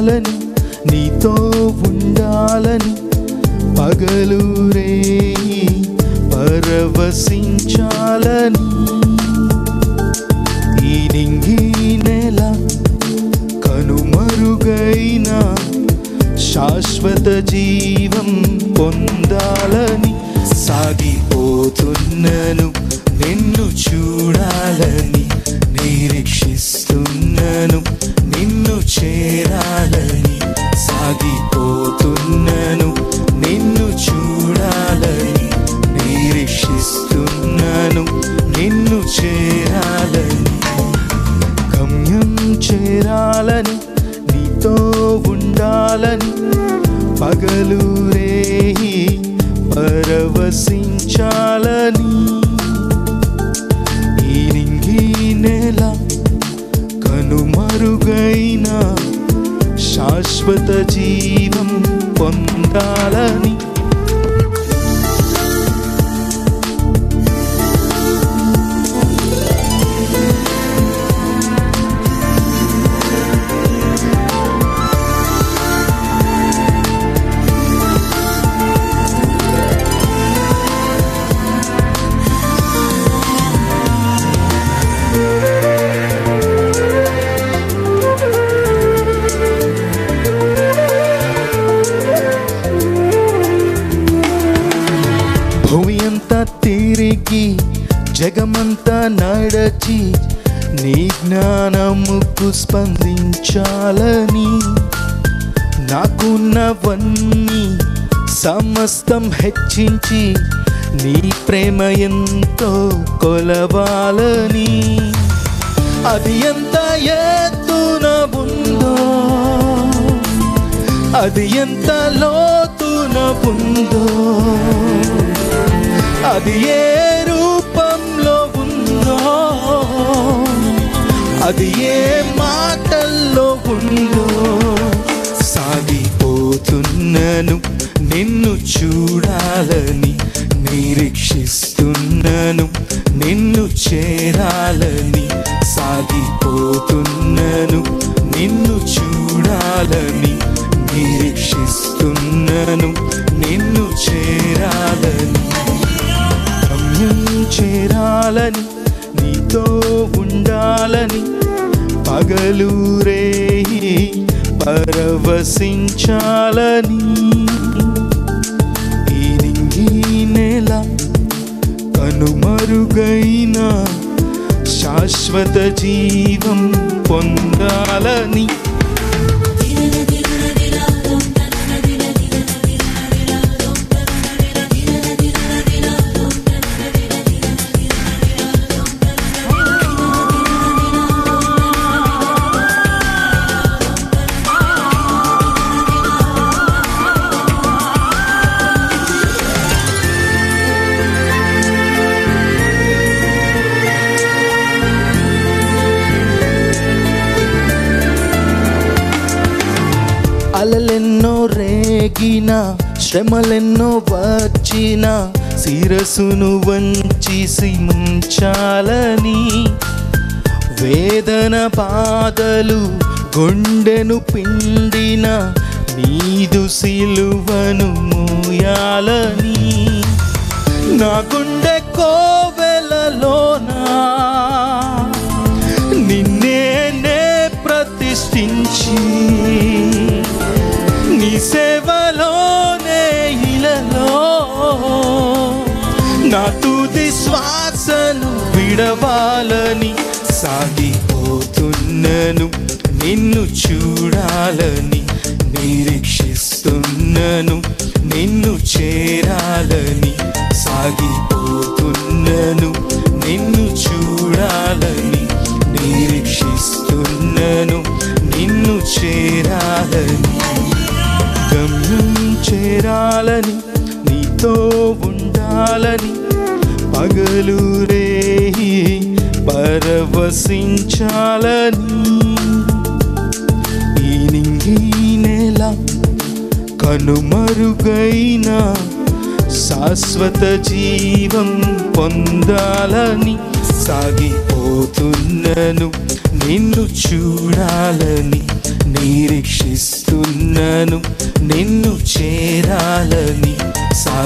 ఉండాలని నీతో ఉండాలని పగలు రేయి పరవశించాలని ఈ నింగి నెల కనుమరుగైన శాశ్వత జీవం పొందాలని సాగిపోతున్నను నిన్ను చూడాలని నిరీక్షిస్తున్నాను నిన్ను చేరాలని సాగిపోతున్నను నిన్ను చూడాలని నిరీక్షిస్తున్నాను నిన్ను చేరాలని గమ్యం చేరాలని నీతో ఉండాలని పగలు రేయి పరవశించాలని ఈ నింగి నెల కనుమరుగైన శాశ్వత జీవం పొందాలని భూమి అంతా తిరిగి జగమంతా నడచి నీ జ్ఞానముకు స్పందించాలని నాకున్నవన్నీ సమస్తం హెచ్చించి నీ ప్రేమ ఎంతో కొలవాలని అది ఎంత ఎత్తున ఉందో అది ఎంత లోతున ఉందో అది ఏ రూపంలో ఉందో అది ఏ మాటల్లో ఉందో సాగిపోతున్నాను నిన్ను చూడాలని నిరీక్షిస్తున్నాను నిన్ను చేరాలని సాగిపోతున్నాను నిన్ను చూడాలని నిరీక్షిస్తున్నాను నిన్ను చేరాలని గమ్యం చేరాలని నీతో ఉండాలని పగలు రేయి పరవశించాలని ఈ నింగి నెల కనుమరుగైన శాశ్వత జీవం పొందాలని అలలెన్నో రేగిన శ్రమలెన్నో వచ్చిన శిరసును వంచి సిముంచాలని వేదన బాధలు గుండెను పిండిన నీదు సిలువను మూయాలని నా గుండె కోవెలలోనా నిన్నే నే ప్రతిష్ఠించి నీ సేవలోనే ఇలలో నా తుది శ్వాసను విడవాలని సాగిపోతున్నాను నిన్ను చూడాలని నిరీక్షిస్తున్నాను నిన్ను చేరాలని సాగిపోతున్నాను నిన్ను చూడాలని నిరీక్షిస్తున్నాను నిన్ను చేరాలని గమ్యం చేరాలని నీతో ఉండాలని పగలు రేయి పరవశించాలని ఈ నింగి నెల కనుమరుగైన శాశ్వత జీవం పొందాలని సాగిపోతున్నాను నిన్ను చూడాలని నిరీక్షిస్తున్నాను నిన్ను చేరాలని